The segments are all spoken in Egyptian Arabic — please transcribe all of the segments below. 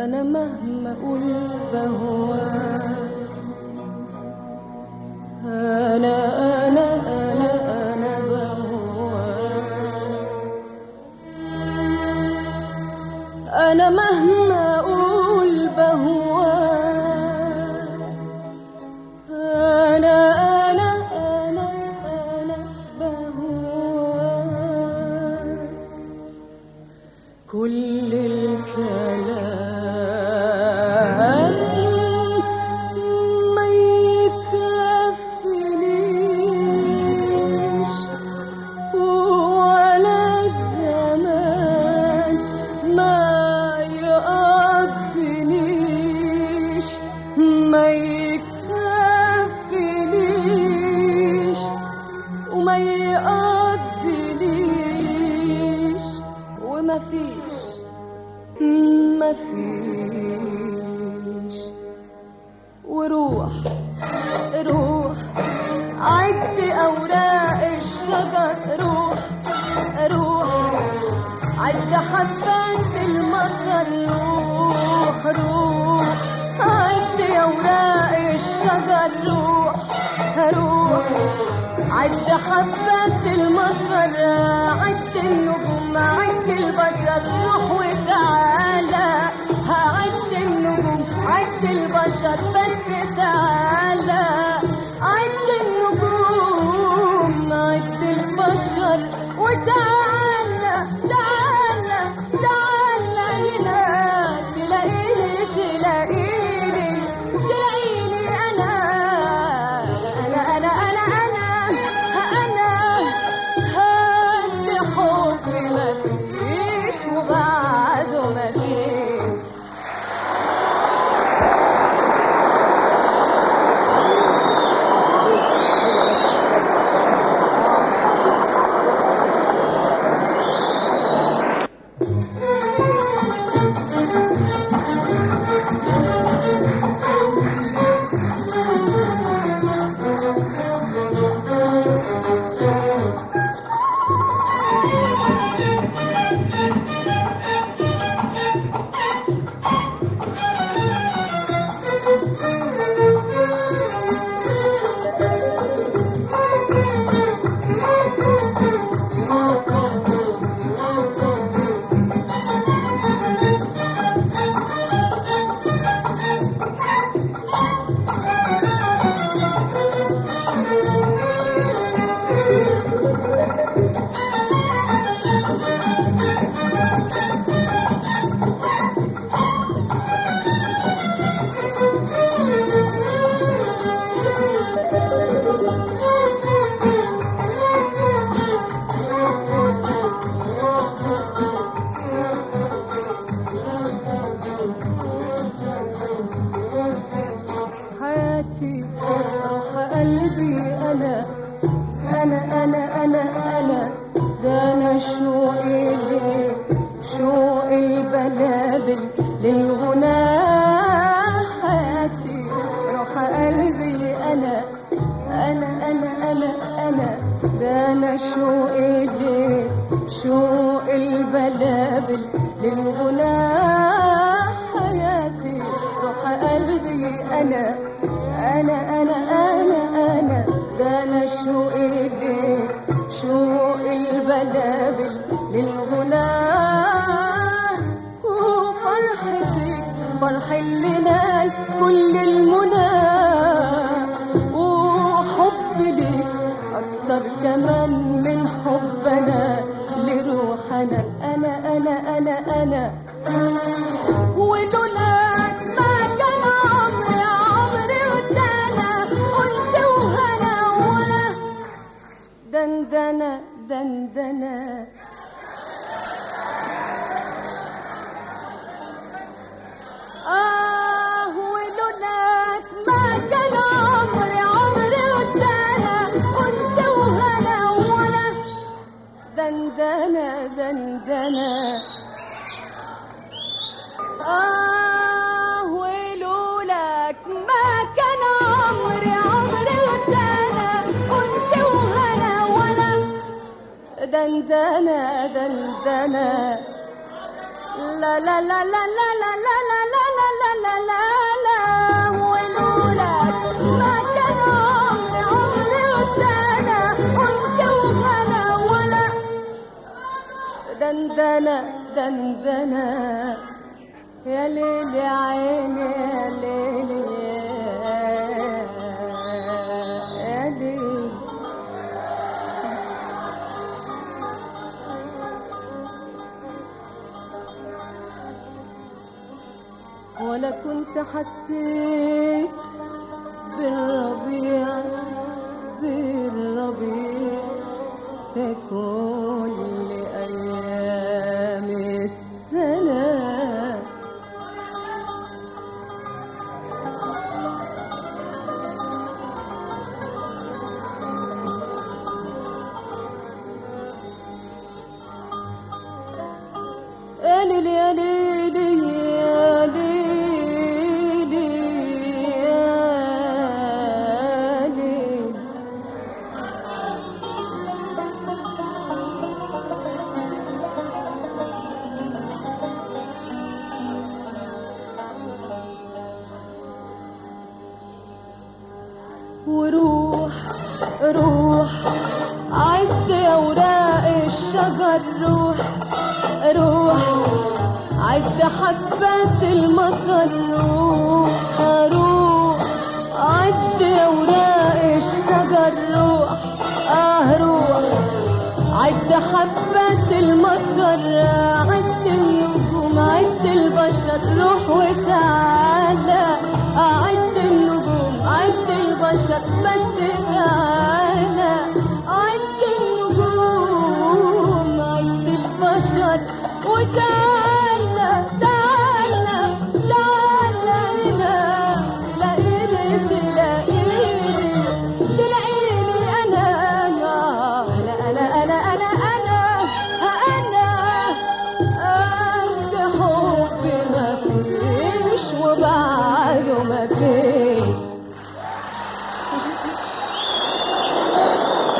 أنا مهما أقول بهواك أنا أنا أنا أنا بهواك أنا مهما أقول بهواك أنا أنا أنا أنا بهواك كل الكلام ما يكفنيش ولا الزمان ما يقضنيش ما يكفنيش وما يقضنيش وما فيش ما فيش وروح روح عد أوراق الشجر روح روح عد حبات المطر روح روح عد أوراق الشجر روح روح عد حبات المطر عد النجوم عد البشر روح وتعالى هعد النجوم عد البشر بس تعالى عد النجوم عد البشر وتعالى تعالى تعالى هنا تلاقيني تلاقيني تلاقيني انا انا انا انا انا انا هد حب مفيش وبعده مفيش حياتي روح قلبي انا انا انا انا انا ده انا شوقي ليه شوق البلابل للغناء حياتي روح قلبي انا انا انا انا انا ده انا شوقي ليه شوق البلابل للغناء حياتي روح قلبي انا انا انا انا انا ده انا شوقي ليه شوق البلابل للغناء وفرحتك فرح اللي نال كل المنى وحب ليك اكتر كمان من حبنا لروحنا انا انا انا انا ولولاك ما كان عمري عمري ودانا انت وهنا ولا دندنه دندنه آه ولولاك ما كان عمري عمري ودانا أنت وهنا ولا دندنة دندنة آه ولولاك ما كان عمري عمري ودانا أنت وهنا ولا دندنة دندنة لا لا لا لا لا لا لا لا لا لا لا لا لا ولولا ما كان عمري عمري وسنة أنس وغنى ولا دندنة دندنة يا ليل يا عيني يا ليل يا ليل ولا كنت حسيت بالربيع بالربيع في كل أيام السنة يا ليل يا ليل يا ليل يا ليل وروح روح عد اوراق الشجر روح روح عد حبات المطر روح روح عد اوراق الشجر روح اه روح عد حبات المطر عد النجوم عد البشر روح وتعالى عد النجوم عد البشر بس تعالى عد النجوم عد البشر وتعالى تعالى تعالى هنا تلاقيني تلاقيني تلاقيني انا انا انا انا انا انا انا قد حبي ما فيش وبعده ما فيش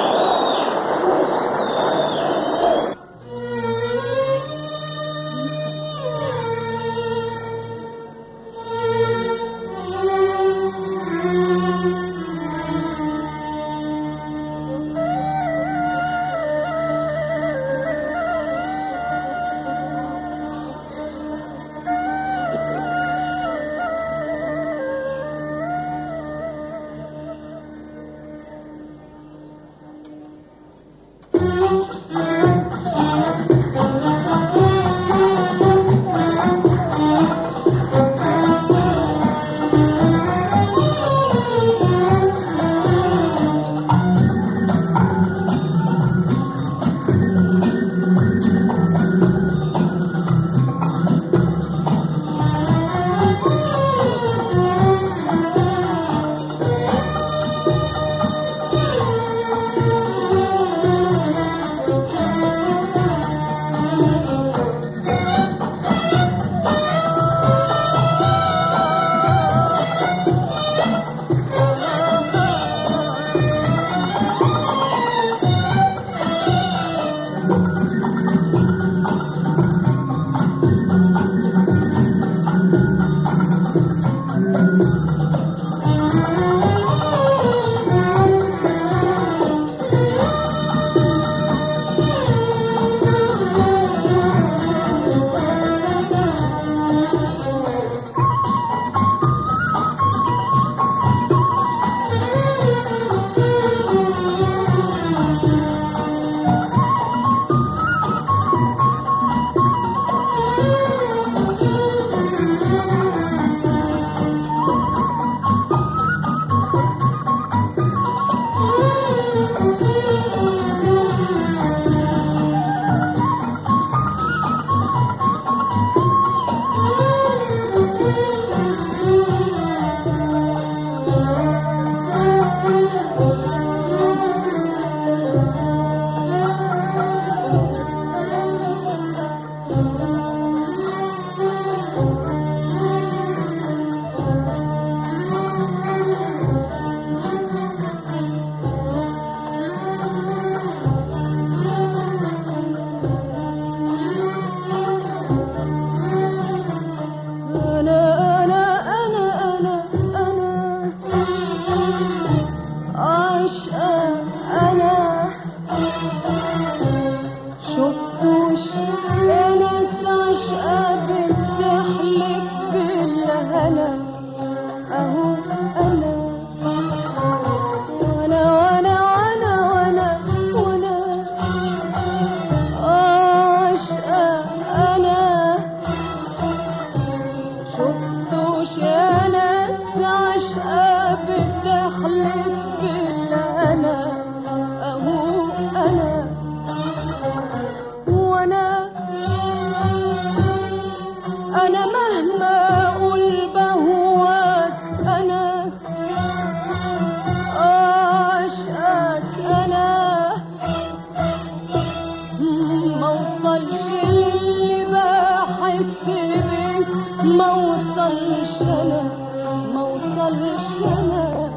ما وصلش اللي بحس بيه ما وصلش انا ما وصلش انا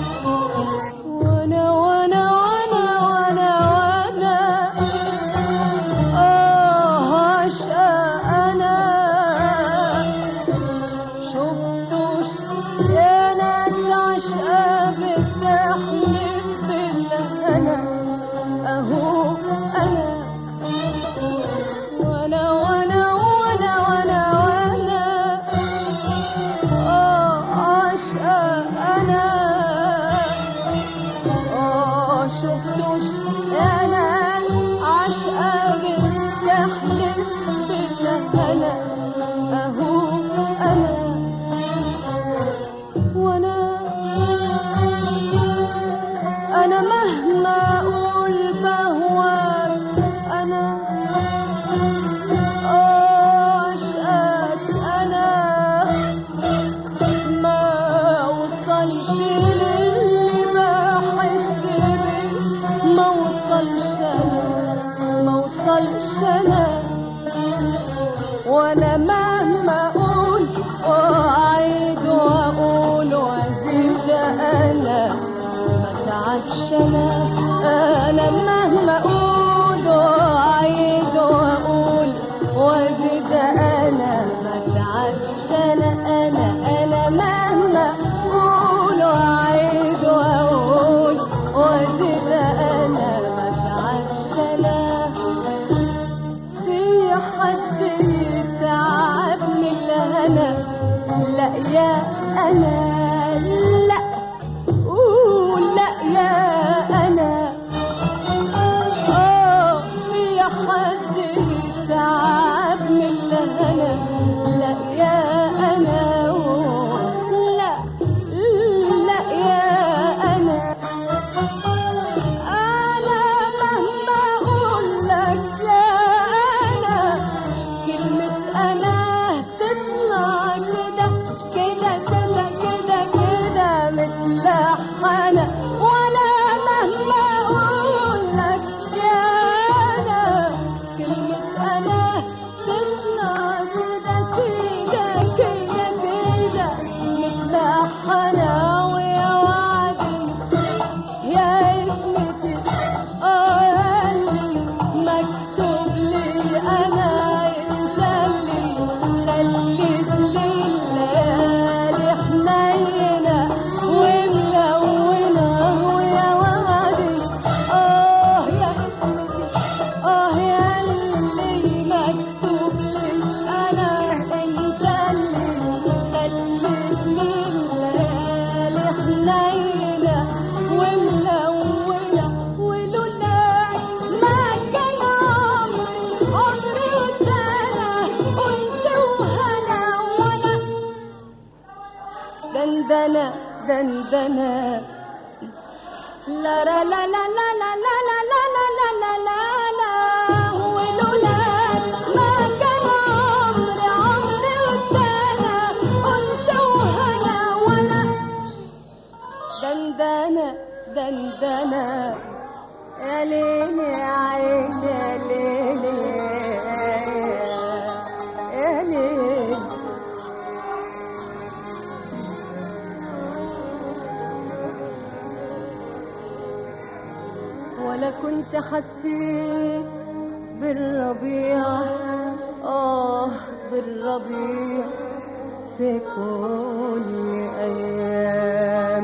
وانا وانا وانا وانا وانا اه عشقة انا شفتوش يا ناس عشقة بتحلف بالله انا اهو انا وانا وانا وانا وانا وانا اه عشقة انا اه شفتوش يا ناس عشقة بتحلف بالله انا اهو انا وانا انا مهما اقول بهواك انا عشقك انا ما وصلش للي بحس بيه ما وصلش انا ما وصلش انا وانا مهما اقول واعيد واقول وازيد انا ما تعبش انا انا مهما اقول واعيد واقول وازيد انا ما تعبش انا انا انا مهما اقول واعيد واقول وازيد انا ما تعبش انا في حد يتعبني الهنا لا يا انا لا قول لا يا انا اه في حد يتعبني الهنا لا يا انا لا لا يا انا أنا مهما أقول لك يا أنا كلمة أنا تطلع كده كده كده كده كده متلحنة وأنا مهما أقول لك يا أنا كلمة أنا تطلع كده كده كده كده متلحنة ويا وعدي يا اسمتي اه يا اللي مكتوب لي انا انت اللي خليت لي الليالي حنينه وملونه ويا وعدي اه يا اسمتي اه يا اللي مكتوب لي انا انت اللي خليت لي الليالي حنينه وملونه ولولا ما كان عمري عمري وسنه انثى وهنا ولا دندنه دندنه لا لا لا لا لا لا لا لا لا لا لا لا لا ولولا ما كان عمري عمري وسنه انثى وهنا ولا دندنة دندنة يا ليل يا عين يا ليل يا ليل ولا كنت حسيت بالربيع آه بالربيع في كل أيام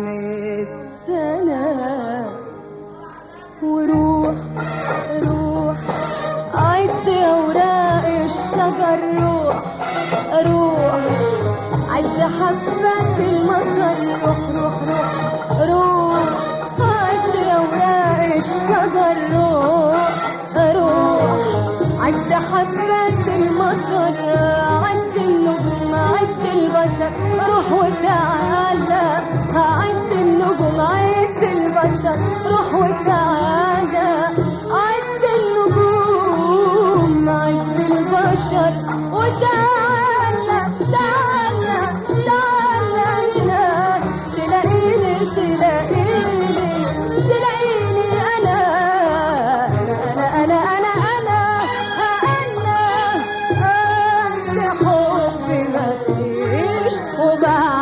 السنة وروح روح عد أوراق الشجر روح روح عد حبات المطر روح روح روح روح عد أوراق الشجر روح روح عد حبات المطر عد النجوم عد البشر روح وتعالى عد النجوم عد البشر روح وتعالى عد النجوم عد البشر وتعالى تعالى تعالى هنا تلاقيني تلاقيني تلاقيني انا وبعد